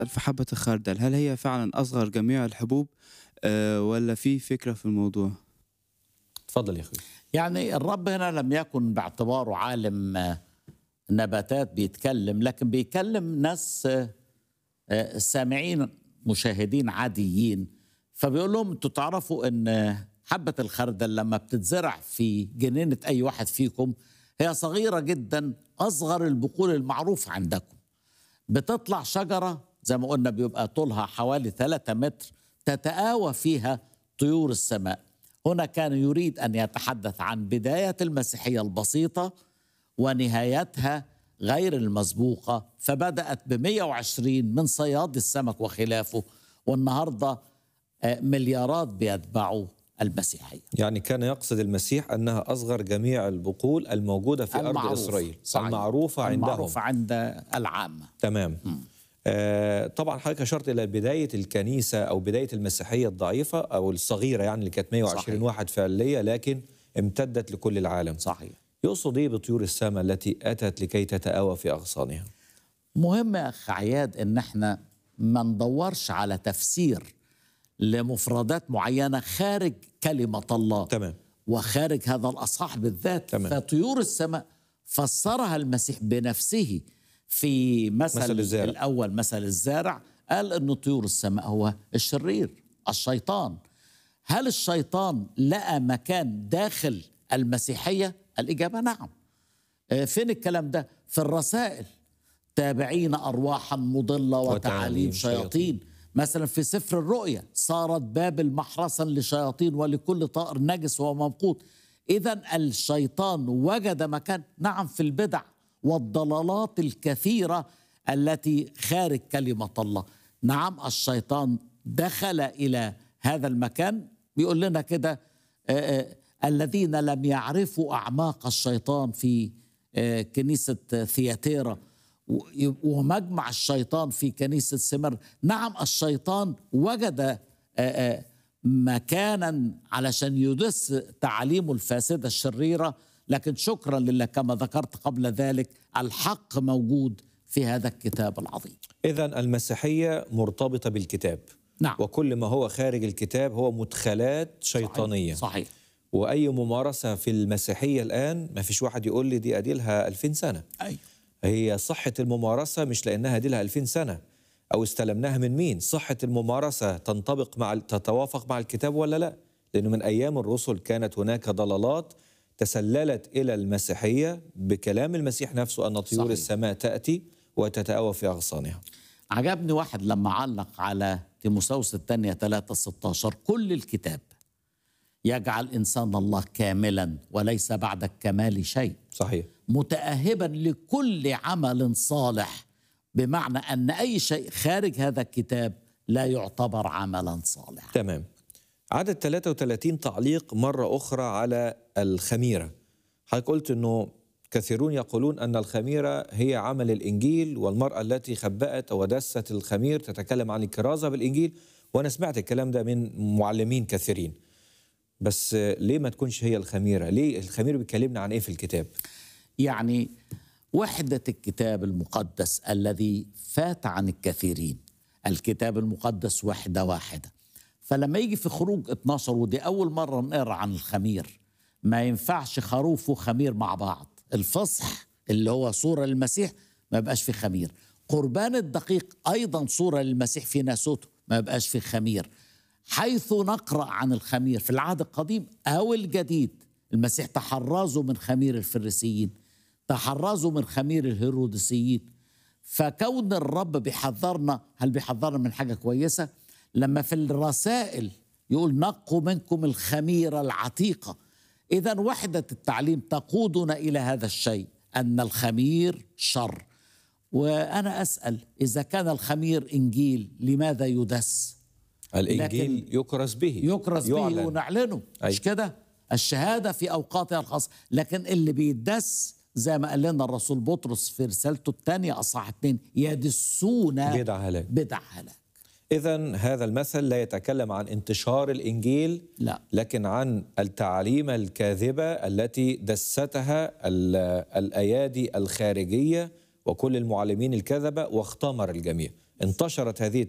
في حبة الخردل هل هي فعلا أصغر جميع الحبوب آه، ولا في فكرة في الموضوع؟ اتفضل يا اخوي يعني الرب هنا لم يكن باعتباره عالم آه، نباتات بيتكلم لكن بيكلم ناس آه، آه، سامعين مشاهدين عاديين فبيقول لهم انتوا تعرفوا ان حبة الخردل لما بتتزرع في جنينة أي واحد فيكم هي صغيرة جدا أصغر البقول المعروفة عندكم بتطلع شجرة زي ما قلنا بيبقى طولها حوالي 3 متر تتآوى فيها طيور السماء هنا كان يريد أن يتحدث عن بداية المسيحية البسيطة ونهايتها غير المسبوقة فبدأت ب 120 من صياد السمك وخلافه والنهاردة آه، مليارات بيتبعوا المسيحية يعني كان يقصد المسيح انها اصغر جميع البقول الموجوده في ارض المعروف. اسرائيل صحيح. المعروفه عندهم المعروفة عند العامة تمام آه طبعا حضرتك اشرت الى بدايه الكنيسه او بدايه المسيحيه الضعيفه او الصغيره يعني اللي كانت 120 صحيح. واحد فعليه لكن امتدت لكل العالم صحيح يقصد ايه بطيور السماء التي اتت لكي تتآوى في اغصانها مهم يا اخ عياد ان احنا ما ندورش على تفسير لمفردات معينه خارج كلمه الله تمام وخارج هذا الاصحاح بالذات تمام. فطيور السماء فسرها المسيح بنفسه في مثل, مثل الزارع. الاول مثل الزارع قال ان طيور السماء هو الشرير الشيطان هل الشيطان لقى مكان داخل المسيحيه الاجابه نعم آه، فين الكلام ده في الرسائل تابعين ارواحا مضله وتعاليم وتعاليم شياطين مثلا في سفر الرؤيا صارت بابل محرسا لشياطين ولكل طائر نجس وممقوت اذا الشيطان وجد مكان نعم في البدع والضلالات الكثيره التي خارج كلمه الله نعم الشيطان دخل الى هذا المكان بيقول لنا كده آه، آه، الذين لم يعرفوا اعماق الشيطان في آه، كنيسه ثياتيرا و- ومجمع الشيطان في كنيسة سمر نعم الشيطان وجد آه، آه، مكانا علشان يدس تعاليمه الفاسدة الشريرة لكن شكرا لله كما ذكرت قبل ذلك الحق موجود في هذا الكتاب العظيم اذا المسيحيه مرتبطه بالكتاب نعم وكل ما هو خارج الكتاب هو مدخلات شيطانيه صحيح واي ممارسه في المسيحيه الان ما فيش واحد يقول لي دي اديلها 2000 سنه أيوة. هي صحة الممارسة مش لأنها دي لها 2000 سنة أو استلمناها من مين صحة الممارسة تنطبق مع تتوافق مع الكتاب ولا لا لأنه من أيام الرسل كانت هناك ضلالات تسللت إلى المسيحية بكلام المسيح نفسه أن طيور صحيح. صحيح. السماء تأتي وتتأوى في أغصانها عجبني واحد لما علق على تيموساوس الثانية 3 16 كل الكتاب يجعل إنسان الله كاملا وليس بعد الكمال شيء صحيح متأهبا لكل عمل صالح بمعنى أن أي شيء خارج هذا الكتاب لا يعتبر عملا صالحا تمام عدد 33 تعليق مرة أخرى على الخميرة حضرتك قلت أنه كثيرون يقولون أن الخميرة هي عمل الإنجيل والمرأة التي خبأت ودست الخمير تتكلم عن الكرازة بالإنجيل وأنا سمعت الكلام ده من معلمين كثيرين بس ليه ما تكونش هي الخميرة ليه الخمير بيكلمنا عن إيه في الكتاب يعني وحدة الكتاب المقدس الذي فات عن الكثيرين الكتاب المقدس وحدة واحدة فلما يجي في خروج 12 ودي أول مرة نقرأ عن الخمير ما ينفعش خروف وخمير مع بعض الفصح اللي هو صورة للمسيح ما يبقاش في خمير قربان الدقيق أيضا صورة للمسيح في ناسوته ما يبقاش في خمير حيث نقرأ عن الخمير في العهد القديم أو الجديد المسيح تحرزوا من خمير الفريسيين تحرزوا من خمير الهيروديسيين فكون الرب بيحذرنا هل بيحذرنا من حاجة كويسة لما في الرسائل يقول نقوا منكم الخميرة العتيقة إذا وحدة التعليم تقودنا إلى هذا الشيء أن الخمير شر وأنا أسأل إذا كان الخمير إنجيل لماذا يدس الإنجيل يكرز به يكرز به يعلن. ونعلنه أي. مش كده الشهادة في أوقاتها الخاصة لكن اللي بيدس زي ما قال لنا الرسول بطرس في رسالته الثانية أصحاح اتنين يدسون بدع هلاك بدع هلاك إذا هذا المثل لا يتكلم عن انتشار الإنجيل لا لكن عن التعاليم الكاذبة التي دستها ال- الأيادي الخارجية وكل المعلمين الكذبة واختمر الجميع انتشرت هذه